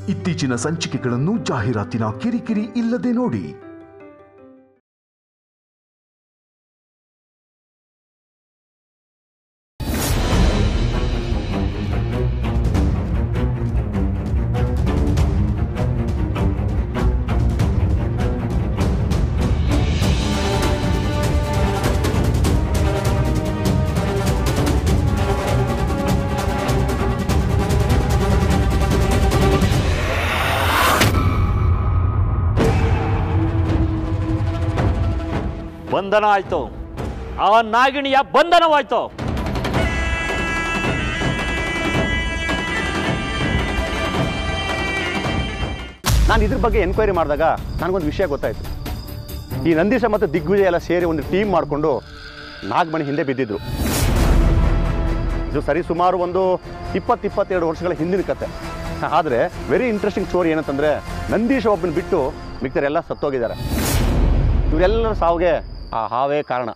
ಇತ್ತೀಚಿನ ಸಂಚಿಕೆಗಳನ್ನು ಜಾಹೀರಾತಿನ ಕಿರಿಕಿರಿ ಇಲ್ಲದೆ ನೋಡಿ ಬಂಧನ ಆಯ್ತು ಆ ನಾಗಿಣಿಯ ಬಂಧನವಾಯ್ತು ನಾನು ಇದ್ರ ಬಗ್ಗೆ ಎನ್ಕ್ವೈರಿ ಮಾಡಿದಾಗ ನನಗೊಂದು ವಿಷಯ ಗೊತ್ತಾಯಿತು ಈ ನಂದೀಶ ಮತ್ತು ದಿಗ್ವಿಜಯ ಎಲ್ಲ ಸೇರಿ ಒಂದು ಟೀಮ್ ಮಾಡಿಕೊಂಡು ನಾಗಮಣಿ ಹಿಂದೆ ಬಿದ್ದಿದ್ರು ಇದು ಸರಿ ಸುಮಾರು ಒಂದು ಇಪ್ಪತ್ತು ಇಪ್ಪತ್ತೆರಡು ವರ್ಷಗಳ ಹಿಂದಿನ ಕತೆ ಆದರೆ ವೆರಿ ಇಂಟ್ರೆಸ್ಟಿಂಗ್ ಸ್ಟೋರಿ ಏನಂತಂದರೆ ನಂದೀಶ ಒಬ್ಬನ ಬಿಟ್ಟು ಮಿಕ್ತರೆಲ್ಲ ಸತ್ತೋಗಿದ್ದಾರೆ ಇವರೆಲ್ಲರ ಸಾವಿಗೆ ಆ ಹಾವೇ ಕಾರಣ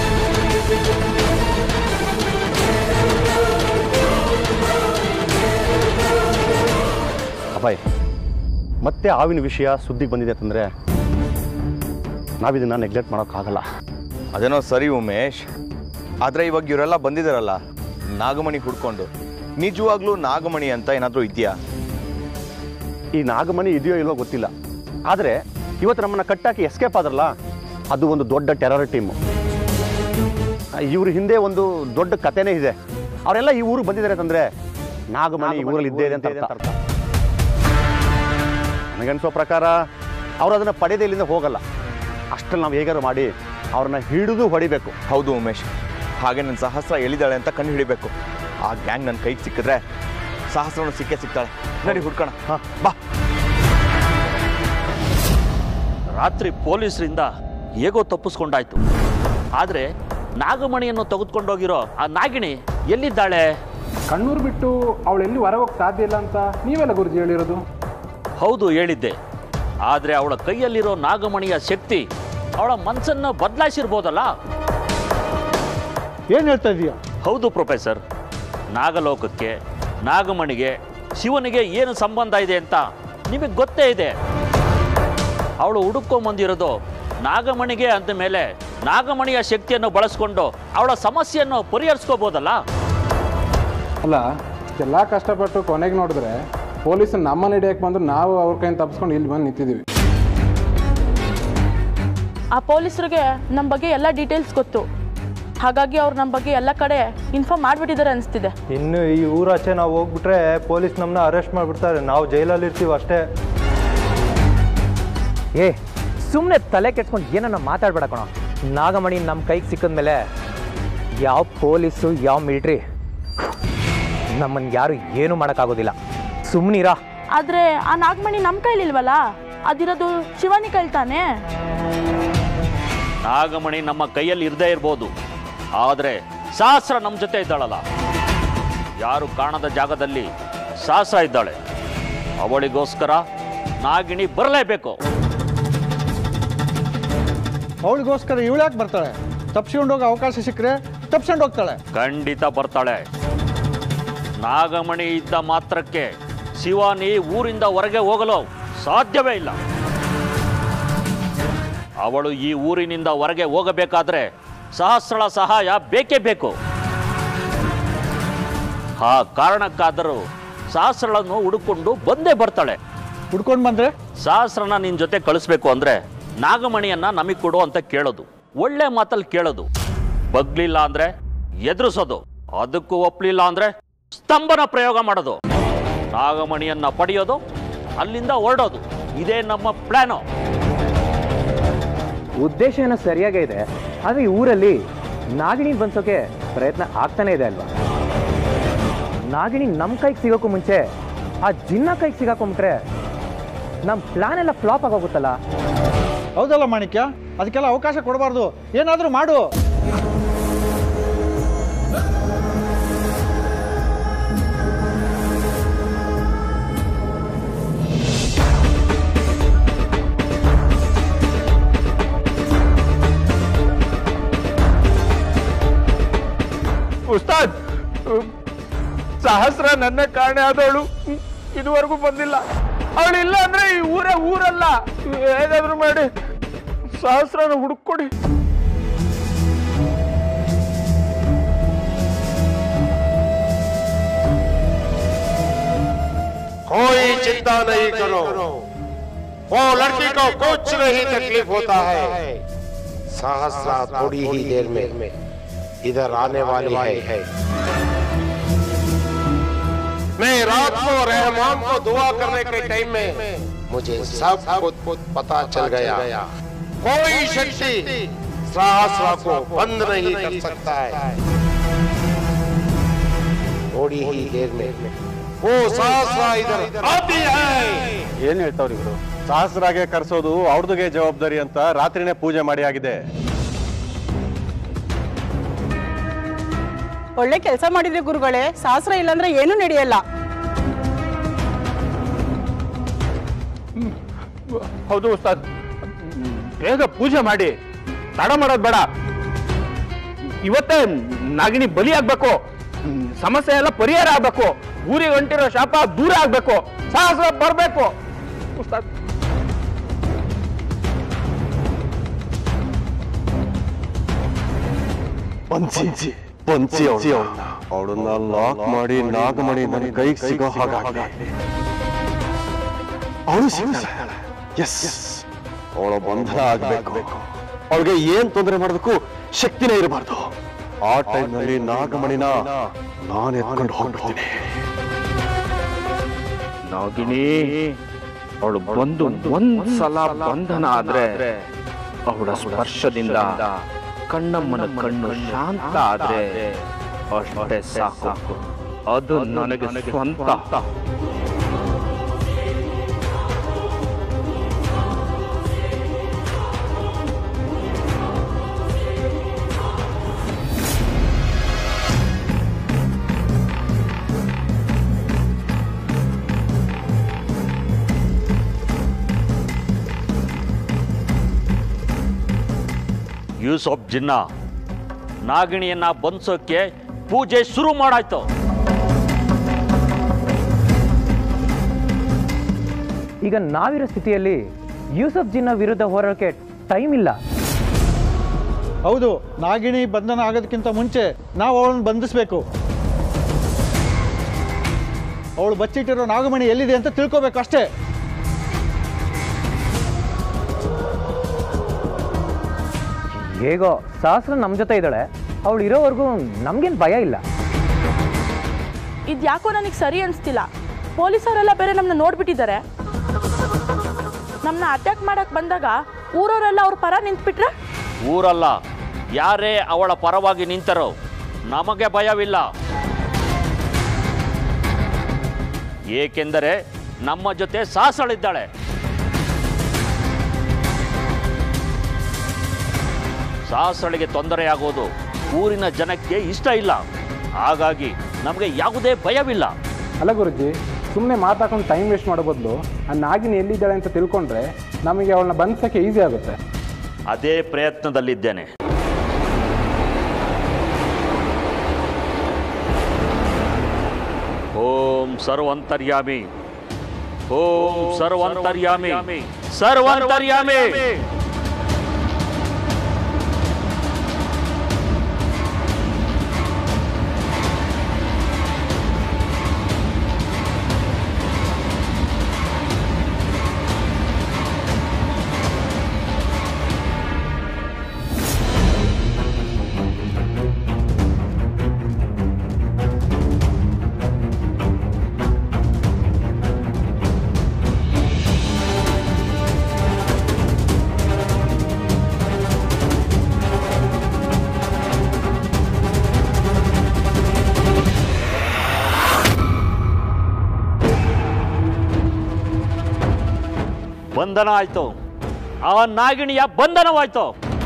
ಅಭಯ್ ಮತ್ತೆ ಆವಿನ ವಿಷಯ ಸುದ್ದಿಗೆ ಬಂದಿದೆ ಅಂತಂದರೆ ನಾವಿದನ್ನು ನೆಗ್ಲೆಕ್ಟ್ ಮಾಡೋಕ್ಕಾಗಲ್ಲ ಅದೇನೋ ಸರಿ ಉಮೇಶ್ ಆದರೆ ಇವಾಗ ಇವರೆಲ್ಲ ಬಂದಿದ್ದಾರಲ್ಲ ನಾಗಮಣಿ ಹುಡ್ಕೊಂಡು ನಿಜವಾಗ್ಲೂ ನಾಗಮಣಿ ಅಂತ ಏನಾದರೂ ಇದೆಯಾ ಈ ನಾಗಮಣಿ ಇದೆಯೋ ಇಲ್ವೋ ಗೊತ್ತಿಲ್ಲ ಆದರೆ ಇವತ್ತು ನಮ್ಮನ್ನು ಕಟ್ಟಾಕಿ ಎಸ್ಕೇಪ್ ಆದ್ರಲ್ಲ ಅದು ಒಂದು ದೊಡ್ಡ ಟೆರರ್ ಟೀಮು ಇವ್ರ ಹಿಂದೆ ಒಂದು ದೊಡ್ಡ ಕಥೆನೇ ಇದೆ ಅವರೆಲ್ಲ ಈ ಊರಿಗೆ ಬಂದಿದ್ದಾರೆ ಅಂತಂದರೆ ನಾಗಮಣಿ ಈ ಊರಲ್ಲಿ ಇದ್ದೇ ಇದೆ ಅಂತ ಅರ್ಥ ನನಗನ್ಸೋ ಪ್ರಕಾರ ಅವ್ರು ಅದನ್ನು ಪಡೆದೇ ಇಲ್ಲಿಂದ ಹೋಗಲ್ಲ ಅಷ್ಟರಲ್ಲಿ ನಾವು ಹೇಗಾರು ಮಾಡಿ ಅವ್ರನ್ನ ಹಿಡಿದು ಹೊಡಿಬೇಕು ಹೌದು ಉಮೇಶ್ ಹಾಗೆ ನನ್ನ ಸಹಸ್ರ ಎಳಿದಾಳೆ ಅಂತ ಕಂಡು ಹಿಡಿಬೇಕು ಆ ಗ್ಯಾಂಗ್ ನನ್ನ ಕೈಗೆ ಸಿಕ್ಕಿದ್ರೆ ಸಹಸ್ರನು ಸಿಕ್ಕೇ ಸಿಗ್ತಾಳೆ ನಡಿ ಹುಡ್ಕೋಣ ಹಾಂ ಬಾ ರಾತ್ರಿ ಪೊಲೀಸರಿಂದ ಹೇಗೋ ತಪ್ಪಿಸ್ಕೊಂಡಾಯ್ತು ಆದರೆ ನಾಗಮಣಿಯನ್ನು ತೆಗೆದುಕೊಂಡೋಗಿರೋ ಆ ನಾಗಿಣಿ ಎಲ್ಲಿದ್ದಾಳೆ ಕಣ್ಣೂರು ಬಿಟ್ಟು ಅವಳು ಎಲ್ಲಿ ಹೊರಗೆ ಹೋಗಕ್ಕೆ ಸಾಧ್ಯ ಇಲ್ಲ ಅಂತ ನೀವೆಲ್ಲ ಗುರುಜಿ ಹೇಳಿರೋದು ಹೌದು ಹೇಳಿದ್ದೆ ಆದರೆ ಅವಳ ಕೈಯಲ್ಲಿರೋ ನಾಗಮಣಿಯ ಶಕ್ತಿ ಅವಳ ಮನಸ್ಸನ್ನು ಬದಲಾಯಿಸಿರ್ಬೋದಲ್ಲ ಏನು ಹೇಳ್ತಾ ಇದೀಯ ಹೌದು ಪ್ರೊಫೆಸರ್ ನಾಗಲೋಕಕ್ಕೆ ನಾಗಮಣಿಗೆ ಶಿವನಿಗೆ ಏನು ಸಂಬಂಧ ಇದೆ ಅಂತ ನಿಮಗೆ ಗೊತ್ತೇ ಇದೆ ಅವಳು ಹುಡುಕೊಂಬಂದಿರೋದು ನಾಗಮಣಿಗೆ ಅಂದ ಮೇಲೆ ನಾಗಮಣಿಯ ಶಕ್ತಿಯನ್ನು ಬಳಸ್ಕೊಂಡು ಅವಳ ಸಮಸ್ಯೆಯನ್ನು ಪರಿಹರಿಸ್ಕೋಬೋದಲ್ಲ ಅಲ್ಲ ಎಲ್ಲ ಕಷ್ಟಪಟ್ಟು ಕೊನೆಗೆ ನೋಡಿದ್ರೆ ಪೊಲೀಸ್ ನಮ್ಮನ್ನ ಹಿಡಿಯಕ್ಕೆ ಬಂದು ನಾವು ಅವ್ರ ಕೈಯಿಂದ ತಪ್ಪಿಸ್ಕೊಂಡು ಇಲ್ಲಿ ಬಂದು ನಿಂತಿದ್ದೀವಿ ಆ ಪೊಲೀಸರಿಗೆ ನಮ್ಮ ಬಗ್ಗೆ ಎಲ್ಲ ಡೀಟೇಲ್ಸ್ ಗೊತ್ತು ಹಾಗಾಗಿ ಅವ್ರು ನಮ್ಮ ಬಗ್ಗೆ ಎಲ್ಲ ಕಡೆ ಇನ್ಫಾರ್ಮ್ ಮಾಡಿಬಿಟ್ಟಿದ್ದಾರೆ ಅನಿಸ್ತಿದೆ ಇನ್ನು ಈ ಊರಾಚೆ ನಾವು ಹೋಗ್ಬಿಟ್ರೆ ಪೊಲೀಸ್ ನಮ್ಮನ್ನ ಅರೆಸ್ಟ್ ಮಾಡಿಬಿಡ್ತಾರೆ ನಾವು ಜೈಲಲ್ಲಿ ಇರ್ತೀವಿ ಅಷ್ಟೇ ಏ ಸುಮ್ಮನೆ ತಲೆ ಕೆಡ್ಸ್ಕೊಂಡು ಏನನ್ನ ಮಾತಾಡ್ಬೇಡ ಕಣ ನಾಗಮಣಿ ನಮ್ಮ ಕೈಗೆ ಸಿಕ್ಕಿದ್ಮೇಲೆ ಯಾವ ಪೊಲೀಸು ಯಾವ ಮಿಲಿಟ್ರಿ ನಮ್ಮನ್ನು ಯಾರು ಏನೂ ಮಾಡೋಕ್ಕಾಗೋದಿಲ್ಲ ಸುಮ್ಮನಿರಾ ಆದರೆ ಆ ನಾಗಮಣಿ ನಮ್ಮ ಕೈಲಿಲ್ವಲ್ಲ ಅದಿರೋದು ಶಿವಾನಿ ಕೈಲಿ ತಾನೇ ನಾಗಮಣಿ ನಮ್ಮ ಕೈಯಲ್ಲಿ ಇರದೇ ಇರ್ಬೋದು ಆದರೆ ಸಹಸ್ರ ನಮ್ಮ ಜೊತೆ ಇದ್ದಾಳಲ್ಲ ಯಾರು ಕಾಣದ ಜಾಗದಲ್ಲಿ ಸಹಸ್ರ ಇದ್ದಾಳೆ ಅವಳಿಗೋಸ್ಕರ ನಾಗಿಣಿ ಬರಲೇಬೇಕು ಅವಳಿಗೋಸ್ಕರ ಇವಳು ಯಾಕೆ ಬರ್ತಾಳೆ ತಪ್ಸ್ಕೊಂಡು ಹೋಗೋ ಅವಕಾಶ ಸಿಕ್ಕರೆ ತಪ್ಸ್ಕೊಂಡು ಹೋಗ್ತಾಳೆ ಖಂಡಿತ ಬರ್ತಾಳೆ ನಾಗಮಣಿ ಇದ್ದ ಮಾತ್ರಕ್ಕೆ ಶಿವಾನಿ ಊರಿಂದ ಹೊರಗೆ ಹೋಗಲು ಸಾಧ್ಯವೇ ಇಲ್ಲ ಅವಳು ಈ ಊರಿನಿಂದ ಹೊರಗೆ ಹೋಗಬೇಕಾದ್ರೆ ಸಹಸ್ರಳ ಸಹಾಯ ಬೇಕೇ ಬೇಕು ಆ ಕಾರಣಕ್ಕಾದರೂ ಸಹಸ್ರಳನ್ನು ಹುಡುಕೊಂಡು ಬಂದೇ ಬರ್ತಾಳೆ ಹುಡ್ಕೊಂಡು ಬಂದರೆ ಸಹಸ್ರನ ನಿನ್ನ ಜೊತೆ ಕಳಿಸ್ಬೇಕು ಅಂದ್ರೆ ನಾಗಮಣಿಯನ್ನ ನಮಗೆ ಕೊಡು ಅಂತ ಕೇಳೋದು ಒಳ್ಳೆ ಮಾತಲ್ಲಿ ಕೇಳೋದು ಬಗ್ಲಿಲ್ಲ ಅಂದ್ರೆ ಎದುರಿಸೋದು ಅದಕ್ಕೂ ಒಪ್ಲಿಲ್ಲ ಅಂದ್ರೆ ಸ್ತಂಭನ ಪ್ರಯೋಗ ಮಾಡೋದು ನಾಗಮಣಿಯನ್ನ ಪಡೆಯೋದು ಅಲ್ಲಿಂದ ಹೊರಡೋದು ಇದೇ ನಮ್ಮ ಪ್ಲಾನು ಉದ್ದೇಶ ಏನೋ ಸರಿಯಾಗೇ ಇದೆ ಆದರೆ ಈ ಊರಲ್ಲಿ ನಾಗಿಣಿ ಬಂದ್ಸೋಕೆ ಪ್ರಯತ್ನ ಆಗ್ತಾನೆ ಇದೆ ಅಲ್ವಾ ನಾಗಿಣಿ ನಮ್ಮ ಕೈಗೆ ಸಿಗೋಕ್ಕೂ ಮುಂಚೆ ಆ ಜಿನ್ನ ಕೈಗೆ ಸಿಗಾಕೊಂಬಿಟ್ರೆ ನಮ್ಮ ಪ್ಲಾನ್ ಎಲ್ಲ ಫ್ಲಾಪ್ ಆಗೋಗುತ್ತಲ್ಲ ಹೌದಲ್ಲ ಮಾಣಿಕ್ಯ ಅದಕ್ಕೆಲ್ಲ ಅವಕಾಶ ಕೊಡಬಾರ್ದು ಏನಾದರೂ ಮಾಡು ಉಸ್ತಾದ್ ಸಹಸ್ರ ನನ್ನ ಕಾರಣ ಆದವಳು ಇದುವರೆಗೂ ಬಂದಿಲ್ಲ ಅವಳು ಇಲ್ಲ ಅಂದ್ರೆ ಈ ಊರೇ ಊರಲ್ಲ ಹೇಗಾದ್ರೂ ಮಾಡಿ ಸಹಸ್ರನ ಹುಡುಕೊಡಿ कोई चिंता नहीं करो वो लड़की को कुछ नहीं तकलीफ होता है सहस्रा थोड़ी ही देर में इधर आने वाली है मैं रात को रहमान को दुआ करने के टाइम में मुझे सब कुछ पता चल गया कोई शक्ति सहस्रा को बंद नहीं कर सकता है थोड़ी ही देर में वो सहस्रा इधर आती है ಏನು ಹೇಳ್ತಾವ್ರಿ ಇವರು ಸಹಸ್ರಾಗೆ ಕರ್ಸೋದು ಅವ್ರದಿಗೆ ಜವಾಬ್ದಾರಿ ಅಂತ ರಾತ್ರಿನೇ ಪೂಜೆ ಮಾಡಿ ಆಗಿದೆ ಒಳ್ಳೆ ಕೆಲಸ ಮಾಡಿದ್ರೆ ಗುರುಗಳೇ ಶಾಸ್ತ್ರ ಇಲ್ಲಾಂದ್ರೆ ಏನೂ ನಡೆಯಲ್ಲ ಹೌದು ಉಸ್ತಾದ್ ಬೇಗ ಪೂಜೆ ಮಾಡಿ ತಡ ಮಾಡೋದು ಬೇಡ ಇವತ್ತೇ ನಾಗಿನಿ ಬಲಿ ಆಗ್ಬೇಕು ಸಮಸ್ಯೆ ಎಲ್ಲ ಪರಿಹಾರ ಆಗ್ಬೇಕು ಊರಿಗೆ ಹೊಂಟಿರೋ ಶಾಪ ದೂರ ಆಗ್ಬೇಕು ಸಾಹಸ ಬರ್ಬೇಕು ಉಸ್ತಾದ್ ಪಂಚಿ ಪಂಚಿ ಅವಳನ್ನ ಅವಳನ್ನ ಲಾಕ್ ಮಾಡಿ ನಾಗಮಣಿ ನನ್ನ ಕೈಗೆ ಸಿಗೋ ಹಾಗಾಗಿ ಅವಳು ಸಿಗ್ತಾಳೆ ಎಸ್ ಅವಳ ಬಂಧನ ಆಗ್ಬೇಕು ಅವಳಿಗೆ ಏನ್ ತೊಂದರೆ ಮಾಡೋದಕ್ಕೂ ಶಕ್ತಿನೇ ಇರಬಾರ್ದು ಆ ಟೈಮ್ನಲ್ಲಿ ನಾಗಮಣಿನ ನಾನು ಎತ್ಕೊಂಡು ಹೋಗ್ಬಿಡ್ತೀನಿ ನಾಗಿನಿ ಅವಳು ಬಂದು ಒಂದ್ಸಲ ಬಂಧನ ಆದ್ರೆ ಅವಳ ಸ್ಪರ್ಶದಿಂದ ಕಣ್ಣಮ್ಮನ ಕಣ್ಣು ಶಾಂತ ಆದ್ರೆ ಅಷ್ಟೇ ಸಾಕು ಅದು ನನಗೆ ಸ್ವಂತ ಯೂಸಫ್ ಜಿನ್ನ ನಾಗಿಣಿಯನ್ನ ಬಂಧಿಸೋಕೆ ಪೂಜೆ ಶುರು ಮಾಡಾಯ್ತು ಈಗ ನಾವಿರೋ ಸ್ಥಿತಿಯಲ್ಲಿ ಯೂಸಫ್ ಜಿನ್ನ ವಿರುದ್ಧ ಹೋರಾಡೋಕ್ಕೆ ಟೈಮ್ ಇಲ್ಲ ಹೌದು ನಾಗಿಣಿ ಬಂಧನ ಆಗೋದಕ್ಕಿಂತ ಮುಂಚೆ ನಾವು ಅವಳನ್ನು ಬಂಧಿಸ್ಬೇಕು ಅವಳು ಬಚ್ಚಿಟ್ಟಿರೋ ನಾಗಮಣಿ ಎಲ್ಲಿದೆ ಅಂತ ತಿಳ್ಕೋಬೇಕು ಅಷ್ಟೇ ಹೇಗೋ ಸಹಸ್ರ ನಮ್ಮ ಜೊತೆ ಇದ್ದಾಳೆ ಅವಳು ಇರೋವರೆಗೂ ನಮ್ಗೇನು ಭಯ ಇಲ್ಲ ಇದು ಯಾಕೋ ನನಗೆ ಸರಿ ಅನಿಸ್ತಿಲ್ಲ ಪೊಲೀಸವರೆಲ್ಲ ಬೇರೆ ನಮ್ಮನ್ನ ನೋಡ್ಬಿಟ್ಟಿದ್ದಾರೆ ನಮ್ಮನ್ನ ಅಟ್ಯಾಕ್ ಮಾಡಕ್ ಬಂದಾಗ ಊರವರೆಲ್ಲ ಅವ್ರ ಪರ ನಿಂತ್ಬಿಟ್ರೆ ಊರಲ್ಲ ಯಾರೇ ಅವಳ ಪರವಾಗಿ ನಿಂತರೋ ನಮಗೆ ಭಯವಿಲ್ಲ ಏಕೆಂದರೆ ನಮ್ಮ ಜೊತೆ ಸಾಸಳಿದ್ದಾಳೆ ಸಾಸಳಿಗೆ ತೊಂದರೆಯಾಗೋದು ಊರಿನ ಜನಕ್ಕೆ ಇಷ್ಟ ಇಲ್ಲ ಹಾಗಾಗಿ ನಮಗೆ ಯಾವುದೇ ಭಯವಿಲ್ಲ ಅಲ್ಲ ಗುರುಜಿ ಸುಮ್ಮನೆ ಮಾತಾಕೊಂಡು ಟೈಮ್ ವೇಸ್ಟ್ ಮಾಡೋ ಬದಲು ಆ ನಾಗಿನಿ ಎಲ್ಲಿದ್ದಾಳೆ ಅಂತ ತಿಳ್ಕೊಂಡ್ರೆ ನಮಗೆ ಅವಳನ್ನ ಬಂಧಿಸೋಕ್ಕೆ ಈಸಿ ಆಗುತ್ತೆ ಅದೇ ಪ್ರಯತ್ನದಲ್ಲಿದ್ದೇನೆ ಓಂ ಸರ್ವಂತರ್ಯಾಮಿ ಓಂ ಸರ್ವಂತರ್ಯಾಮಿ ಸರ್ವಂತರ್ಯಾಮಿ ಬಂಧನ ಆಯ್ತು ಆ ನಾಗಿಣಿಯ ಬಂಧನವಾಯ್ತು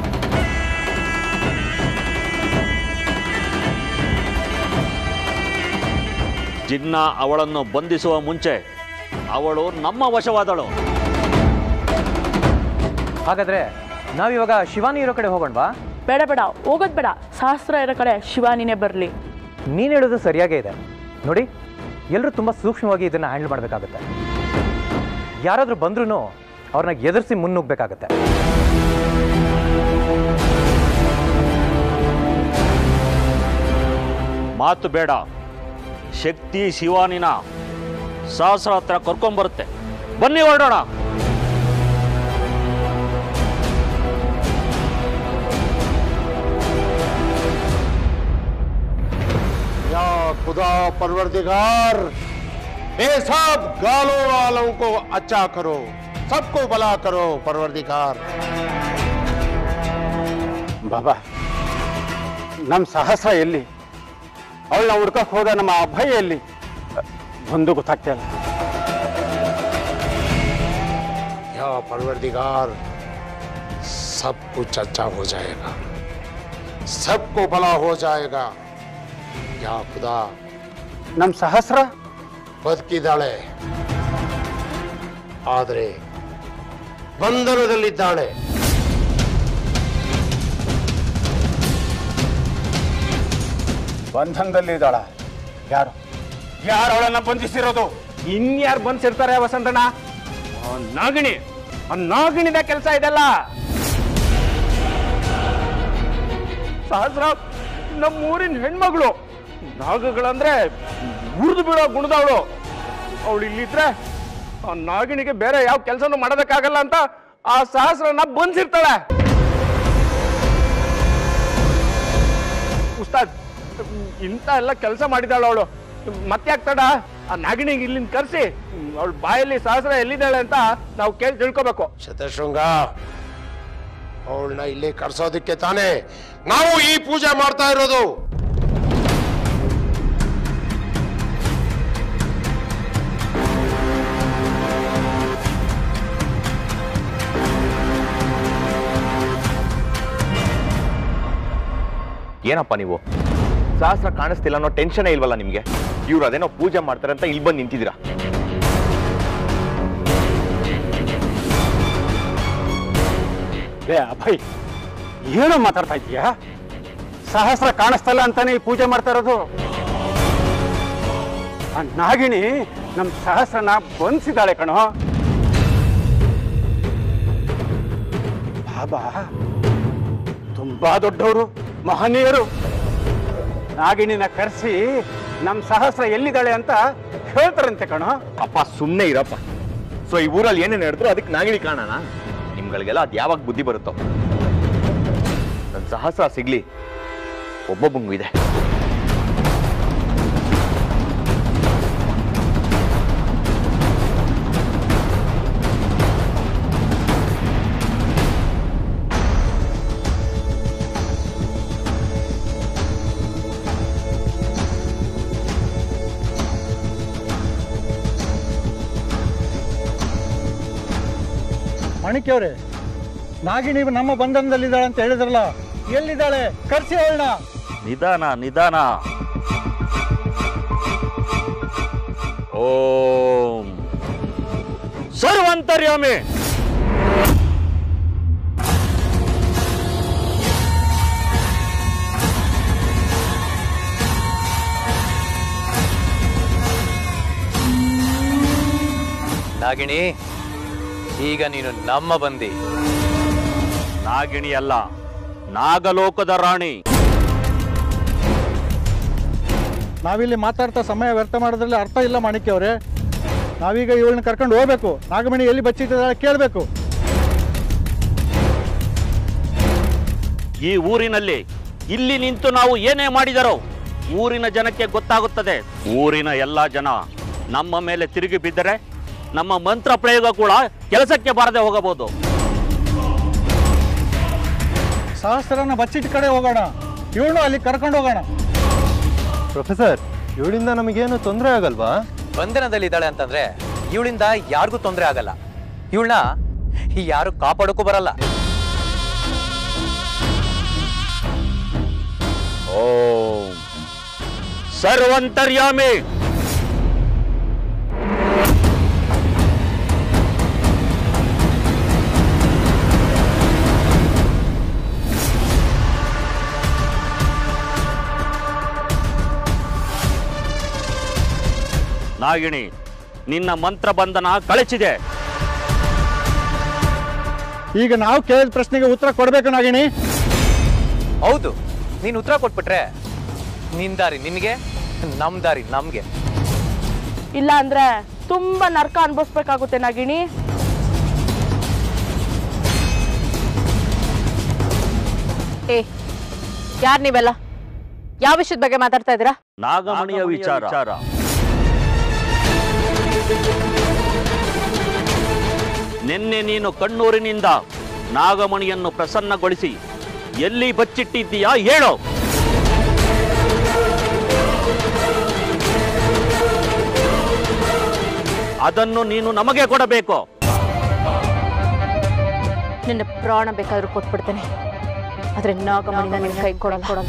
ಜಿನ್ನ ಅವಳನ್ನು ಬಂಧಿಸುವ ಮುಂಚೆ ಅವಳು ನಮ್ಮ ವಶವಾದಳು ಹಾಗಾದ್ರೆ ನಾವಿವಾಗ ಶಿವಾನಿ ಇರೋ ಕಡೆ ಹೋಗೋಣವಾ ಬೇಡ ಬೇಡ ಹೋಗೋದು ಬೇಡ ಸಹಸ್ರ ಇರೋ ಕಡೆ ಶಿವಾನಿನೇ ಬರಲಿ ನೀನು ಹೇಳೋದು ಸರಿಯಾಗೇ ಇದೆ ನೋಡಿ ಎಲ್ಲರೂ ತುಂಬ ಸೂಕ್ಷ್ಮವಾಗಿ ಇದನ್ನು ಹ್ಯಾಂಡಲ್ ಮಾಡಬೇಕಾಗತ್ತೆ ಯಾರಾದರೂ ಬಂದ್ರೂ ಅವ್ರನ್ನ ಎದುರಿಸಿ ಮುನ್ನುಗ್ಬೇಕಾಗತ್ತೆ ಮಾತು ಬೇಡ ಶಕ್ತಿ ಶಿವಾನಿನ ಸಹಸ್ರ ಹತ್ರ ಕರ್ಕೊಂಬರುತ್ತೆ ಬನ್ನಿ ಹೊರಡೋಣ या खुदा परवरदिगार ये सब गालों वालों को अच्छा करो सबको भला करो परवरदिगार ಬಾಬಾ ನಮ್ಮ ಸಹಸ್ರ ಎಲ್ಲಿ ಅವಳನ್ನ ಹುಡ್ಕಕ್ ಹೋದ ನಮ್ಮ ಅಭಯ ಎಲ್ಲಿ ಒಂದು ಗೊತ್ತಾಗ್ತಾ ಇಲ್ಲ या परवरदिगार सब कुछ अच्छा हो जाएगा सबको भला हो जाएगा या खुदा ನಮ್ಮ ಸಹಸ್ರ ಬದುಕಿದ್ದಾಳೆ ಆದರೆ ಬಂಧನದಲ್ಲಿದ್ದಾಳೆ ಬಂಧನದಲ್ಲಿದ್ದಾಳ ಯಾರು ಯಾರು ಅವಳನ್ನ ಬಂಧಿಸಿರೋದು ಇನ್ಯಾರು ಬಂದ್ಸಿರ್ತಾರೆ ವಸಂತಣ್ಣ ಆ ನಾಗಿಣಿ ಆ ನಾಗಿಣಿದ ಕೆಲಸ ಇದೆಲ್ಲ ಸಹಸ್ರ ನಮ್ಮ ಊರಿನ ಹೆಣ್ಮಗಳು ನಾಗಗಳಂದ್ರೆ ಉರಿದು ಬಿಡೋ ಗುಣದವಳು ಅವಳು ಇಲ್ಲಿದ್ರೆ ಆ ನಾಗಿಣಿಗೆ ಬೇರೆ ಯಾವ ಕೆಲಸನೂ ಮಾಡೋದಕ್ಕಾಗಲ್ಲ ಅಂತ ಆ ಸಹಸ್ರನ ಬಂದ್ಸಿರ್ತಾಳೆ ಉಸ್ತಾದ್ ಇಂಥ ಎಲ್ಲ ಕೆಲಸ ಮಾಡಿದಾಳು ಅವಳು ಮತ್ತೆ ಆಗ್ತಾಡ ಆ ನಾಗಿಣಿಗೆ ಇಲ್ಲಿಂದ ಕರೆಸಿ ಅವಳ ಬಾಯಲ್ಲಿ ಸಹಸ್ರ ಎಲ್ಲಿದ್ದಾಳೆ ಅಂತ ನಾವು ಕೇಳಿ ತಿಳ್ಕೊಬೇಕು ಶತಶೃಂಗ ಅವಳನ್ನ ಇಲ್ಲಿ ಕರ್ಸೋದಕ್ಕೆ ತಾನೇ ನಾವು ಈ ಪೂಜೆ ಮಾಡ್ತಾ ಇರೋದು ಏನಪ್ಪ ನೀವು ಸಹಸ್ರ ಕಾಣಿಸ್ತಿಲ್ಲ ಅನ್ನೋ ಟೆನ್ಷನೇ ಇಲ್ವಲ್ಲ ನಿಮ್ಗೆ ಇವ್ರು ಅದೇನೋ ಪೂಜೆ ಮಾಡ್ತಾರೆ ಅಂತ ಇಲ್ಲಿ ಬಂದು ನಿಂತಿದ್ದೀರಾ ಏ ಅಭಯ್ ಏನೋ ಮಾತಾಡ್ತಾ ಇದೀಯಾ ಸಹಸ್ರ ಕಾಣಿಸ್ತಲ್ಲ ಅಂತಾನೆ ಈ ಪೂಜೆ ಮಾಡ್ತಾ ಇರೋದು ಆ ನಾಗಿಣಿ ನಮ್ ಸಹಸ್ರನ ಬಂಧಿಸಿದಾಳೆ ಕಣೋ ಬಾಬಾ ತುಂಬಾ ದೊಡ್ಡವರು ಮಹನೀಯರು ನಾಗಿಣಿನ ಕರೆಸಿ ನಮ್ ಸಹಸ್ರ ಎಲ್ಲಿದ್ದಾಳೆ ಅಂತ ಹೇಳ್ತಾರಂತೆ ಕಣೋ ಅಪ್ಪ ಸುಮ್ಮನೆ ಇರಪ್ಪ ಸೊ ಈ ಊರಲ್ಲಿ ಏನೇನು ಹೇಳಿದ್ರು ಅದಕ್ಕೆ ನಾಗಿಣಿ ಕಾಣೋಣ ನಿಮ್ಗಳಿಗೆಲ್ಲ ಅದು ಯಾವಾಗ ಬುದ್ಧಿ ಬರುತ್ತೋ ನನ್ನ ಸಹಸ್ರ ಸಿಗ್ಲಿ ಒಬ್ಬೊಬ್ಬಂಗೂ ಇದೆ ಮಾಣಿಕ್ಯವ್ರೆ ನಾಗಿಣಿ ನಮ್ಮ ಬಂಧನದಲ್ಲಿದ್ದಾಳೆ ಅಂತ ಹೇಳಿದ್ರಲ್ಲ ಎಲ್ಲಿದ್ದಾಳೆ ಕರ್ಸಿ ಅವಳನ್ನ ನಿಧಾನ ನಿಧಾನ ಓಂ ಸರ್ವಂತರ್ಯಾಮಿ ನಾಗಿಣಿ ಈಗ ನೀನು ನಮ್ಮ ಬಂದಿ ನಾಗಿಣಿ ಅಲ್ಲ ನಾಗಲೋಕದ ರಾಣಿ ನಾವಿಲ್ಲಿ ಮಾತಾಡ್ತಾ ಸಮಯ ವ್ಯರ್ಥ ಮಾಡೋದ್ರಲ್ಲಿ ಅರ್ಥ ಇಲ್ಲ ಮಾಣಿಕ್ಯವ್ರೆ ನಾವೀಗ ಇವಳನ್ನ ಕರ್ಕೊಂಡು ಹೋಗ್ಬೇಕು ನಾಗಮಣಿ ಎಲ್ಲಿ ಬಚ್ಚಿಟ್ಟಿದ್ದಾಳೆ ಕೇಳಬೇಕು ಈ ಊರಿನಲ್ಲಿ ಇಲ್ಲಿ ನಿಂತು ನಾವು ಏನೇ ಮಾಡಿದರೋ ಊರಿನ ಜನಕ್ಕೆ ಗೊತ್ತಾಗುತ್ತದೆ ಊರಿನ ಎಲ್ಲ ಜನ ನಮ್ಮ ಮೇಲೆ ತಿರುಗಿ ಬಿದ್ದರೆ ನಮ್ಮ ಮಂತ್ರ ಪ್ರಯೋಗ ಕೂಡ ಕೆಲಸಕ್ಕೆ ಬಾರದೆ ಹೋಗಬಹುದು ಸಹಸ್ರನ ಬಚ್ಚಿಟ್ಟ ಕಡೆ ಹೋಗೋಣ ಇವಳು ಅಲ್ಲಿ ಕರ್ಕೊಂಡು ಹೋಗೋಣ ಪ್ರೊಫೆಸರ್ ಇವಳಿಂದ ನಮಗೇನು ತೊಂದರೆ ಆಗಲ್ವಾ ಬಂಧನದಲ್ಲಿದ್ದಾಳೆ ಅಂತಂದ್ರೆ ಇವಳಿಂದ ಯಾರಿಗೂ ತೊಂದರೆ ಆಗಲ್ಲ ಇವಳನ್ನ ಯಾರು ಕಾಪಾಡೋಕ್ಕೂ ಬರಲ್ಲ ಓಂ ಸರ್ವಂತರ್ಯಾಮಿ ನಾಗಿಣಿ ನಿನ್ನ ಮಂತ್ರ ಬಂಧನ ಕಳಚಿದೆ ಈಗ ನಾವು ಕೇಳಿದ ಪ್ರಶ್ನೆಗೆ ಉತ್ತರ ಕೊಡಬೇಕು ನಾಗಿಣಿ ಹೌದು ನೀನು ಉತ್ತರ ಕೊಟ್ಬಿಟ್ರೆ ನಿನ್ ದಾರಿ ನಿನಗೆ ನಮ್ ದಾರಿ ನಮ್ಗೆ ಇಲ್ಲ ಅಂದ್ರೆ ತುಂಬಾ ನರ್ಕ ಅನ್ಭವಿಸ್ಬೇಕಾಗುತ್ತೆ ನಾಗಿಣಿ ಏ ಯಾರ್ ನೀವೆಲ್ಲ ಯಾವ ವಿಷಯದ ಬಗ್ಗೆ ಮಾತಾಡ್ತಾ ಇದ್ದೀರಾ ನಾಗಮಣಿಯ ವಿಚಾರ ನಿನ್ನೆ ನೀನು ಕಣ್ಣೂರಿನಿಂದ ನಾಗಮಣಿಯನ್ನು ಪ್ರಸನ್ನಗೊಳಿಸಿ ಎಲ್ಲಿ ಬಚ್ಚಿಟ್ಟಿದ್ದೀಯಾ ಹೇಳೋ ಅದನ್ನು ನೀನು ನಮಗೆ ಕೊಡಬೇಕು ನಿನ್ನ ಪ್ರಾಣ ಬೇಕಾದ್ರೂ ಕೊಟ್ಬಿಡ್ತೇನೆ ಆದ್ರೆ ನಾಗಮಣಿನ ನಿನ್ನ ಕೈ ಕೊಡಲ್ಲ ಕೊಡಲ್ಲ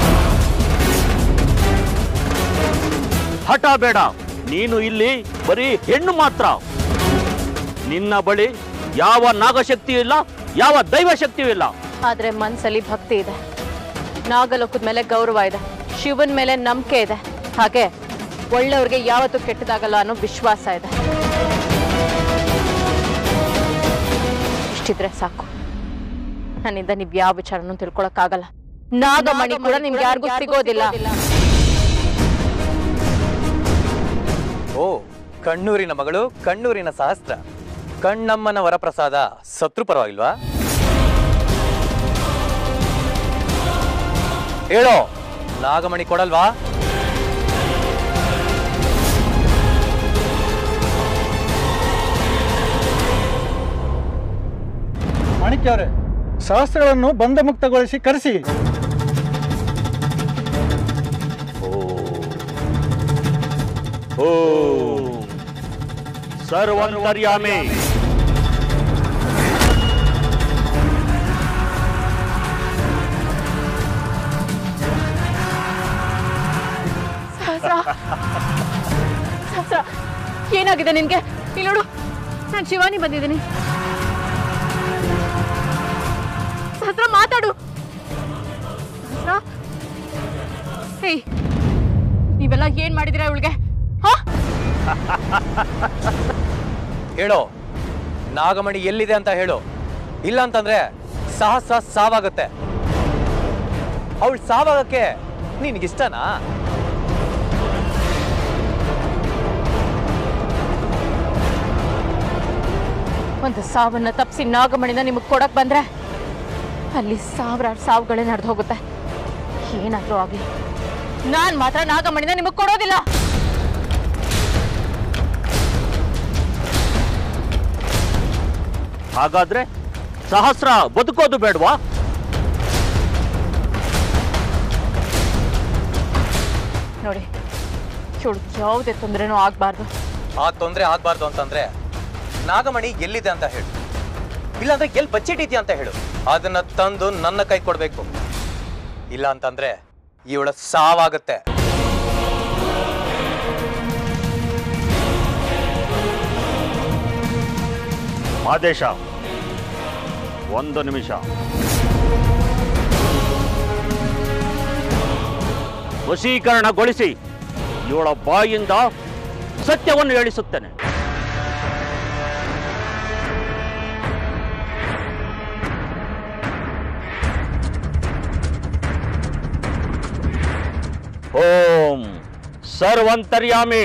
ಹಠ ಬೇಡ ನೀನು ಇಲ್ಲಿ ಬರೀ ಹೆಣ್ಣು ಮಾತ್ರ ನಿನ್ನ ಬಳಿ ಯಾವ ನಾಗಶಕ್ತಿಯೂ ಇಲ್ಲ ಯಾವ ದೈವ ಶಕ್ತಿಯೂ ಇಲ್ಲ ಆದ್ರೆ ಮನ್ಸಲ್ಲಿ ಭಕ್ತಿ ಇದೆ ನಾಗಲೋಕದ ಮೇಲೆ ಗೌರವ ಇದೆ ಶಿವನ್ ಮೇಲೆ ನಂಬಿಕೆ ಇದೆ ಹಾಗೆ ಒಳ್ಳೆಯವ್ರಿಗೆ ಯಾವತ್ತೂ ಕೆಟ್ಟದಾಗಲ್ಲ ಅನ್ನೋ ವಿಶ್ವಾಸ ಇದೆ ಇಷ್ಟಿದ್ರೆ ಸಾಕು ನನ್ನಿಂದ ನೀವ್ ಯಾವ ವಿಚಾರನೂ ತಿಳ್ಕೊಳಕ್ಕಾಗಲ್ಲ ನಾಗಮಣಿ ಕೂಡ ನಿಮ್ಗೆ ಯಾರಿಗೂ ಸಿಗೋದಿಲ್ಲ ಓ ಕಣ್ಣೂರಿನ ಮಗಳು ಕಣ್ಣೂರಿನ ಸಹಸ್ರ ಕಣ್ಣಮ್ಮನ ವರಪ್ರಸಾದ ಸತ್ರು ಪರವಾಗಿಲ್ವಾ ಹೇಳೋ ನಾಗಮಣಿ ಕೊಡಲ್ವಾ ಮಾಣಿಕ್ಯ ಅವರೇ ಸಹಸ್ರಗಳನ್ನು ಬಂಧ ಮುಕ್ತಗೊಳಿಸಿ ಕರೆಸಿ ಓ ಸರ್ವಂತರ್ಯಾಮಿ ಸಹಸ್ರ ಸಹಸ್ರ ಏನಾಗಿದೆ ನಿನ್ಗೆ ಇಲ್ಲಿ ನೋಡು ನಾನು ಶಿವಾನಿ ಬಂದಿದ್ದೀನಿ ಸಹಸ್ರ ಮಾತಾಡು ಸಹಸ್ರ ಹೇಯ್ ನೀವೆಲ್ಲ ಏನ್ ಮಾಡಿದಿರ ಇವಳಿಗೆ ಹೇಳೋ ನಾಗಮಣಿ ಎಲ್ಲಿದೆ ಅಂತ ಹೇಳು ಇಲ್ಲ ಅಂತಂದ್ರೆ ಸಹಸ್ರ ಸಾವಾಗುತ್ತೆ ಅವಳು ಸಾವಾಗಕ್ಕೆ ನಿನ್ಗಿಷ್ಟನಾ ಒಂದು ಸಾವನ್ನ ತಪ್ಪಿಸಿ ನಾಗಮಣಿನ ನಿಮಗೆ ಕೊಡಕ್ ಬಂದ್ರೆ ಅಲ್ಲಿ ಸಾವಿರಾರು ಸಾವುಗಳೇ ನಡೆದು ಹೋಗುತ್ತೆ ಏನಾದ್ರೂ ಆಗ್ಲಿ ನಾನ್ ಮಾತ್ರ ನಾಗಮಣಿನ ನಿಮಗೆ ಕೊಡೋದಿಲ್ಲ ಹಾಗಾದ್ರೆ ಸಹಸ್ರ ಬದುಕೋದು ಬೇಡವಾ ನೋಡಿ ಇವಳು ಯಾವುದೇ ತೊಂದರೆನೂ ಆಗ್ಬಾರ್ದು ಆ ತೊಂದರೆ ಆಗ್ಬಾರ್ದು ಅಂತಂದ್ರೆ ನಾಗಮಣಿ ಎಲ್ಲಿದೆ ಅಂತ ಹೇಳು ಇಲ್ಲಾಂದ್ರೆ ಎಲ್ಲಿ ಬಚ್ಚಿಟ್ಟಿದ್ಯಾ ಅಂತ ಹೇಳು ಅದನ್ನ ತಂದು ನನ್ನ ಕೈ ಕೊಡ್ಬೇಕು ಇಲ್ಲ ಅಂತಂದ್ರೆ ಇವಳ ಸಾವಾಗುತ್ತೆ ಆದೇಶ ಒಂದು ನಿಮಿಷ ವಶೀಕರಣಗೊಳಿಸಿ ಇವಳ ಬಾಯಿಂದ ಸತ್ಯವನ್ನು ಹೇಳಿಸುತ್ತೇನೆ ಓಂ ಸರ್ವಂತರ್ಯಾಮಿ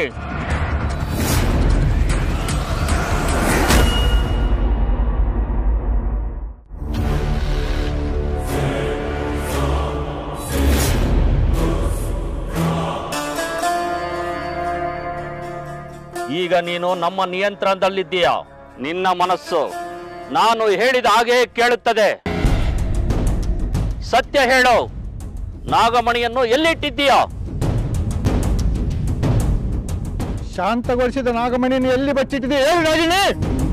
ಈಗ ನೀನು ನಮ್ಮ ನಿಯಂತ್ರಣದಲ್ಲಿದ್ದೀಯ ನಿನ್ನ ಮನಸ್ಸು ನಾನು ಹೇಳಿದ ಹಾಗೆ ಕೇಳುತ್ತದೆ ಸತ್ಯ ಹೇಳು ನಾಗಮಣಿಯನ್ನು ಎಲ್ಲಿಟ್ಟಿದ್ದೀಯಾ ಶಾಂತಗೊಳಿಸಿದ ನಾಗಮಣಿಯನ್ನು ಎಲ್ಲಿ ಬಚ್ಚಿಟ್ಟಿದೆ ಹೇಳು ನಾಗಿಣಿ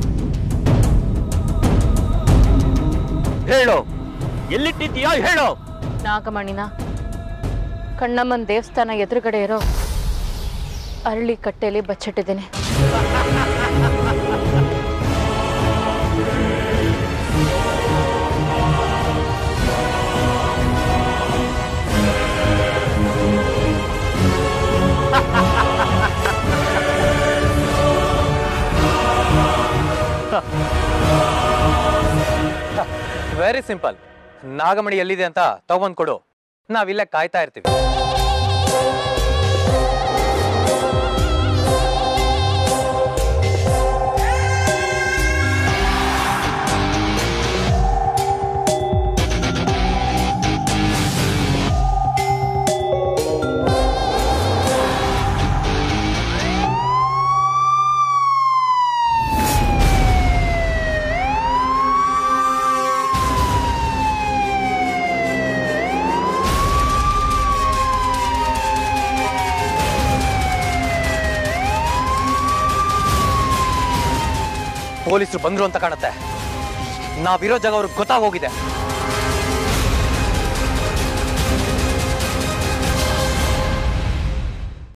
ಹೇಳು ಎಲ್ಲಿಟ್ಟಿದ್ದೀಯಾ ಹೇಳು ನಾಗಮಣಿನ ಕಣ್ಣಮ್ಮನ ದೇವಸ್ಥಾನ ಎದುರುಗಡೆ ಇರೋ ಅರಳಿ ಕಟ್ಟೆಯಲ್ಲಿ ಬಚ್ಚಿಟ್ಟಿದ್ದೀನಿ ವೆರಿ ಸಿಂಪಲ್ ನಾಗಮಣಿ ಎಲ್ಲಿದೆ ಅಂತ ತಗೊಂಡ್ ಕೊಡು ನಾವಿಲ್ಲೇ ಕಾಯ್ತಾ ಇರ್ತೀವಿ ಪೊಲೀಸರು ಬಂದ್ರು ಅಂತ ಕಾಣುತ್ತೆ ನಾವಿರೋ ಜಾಗ ಅವ್ರಿಗೆ ಗೊತ್ತಾಗೋಗಿದೆ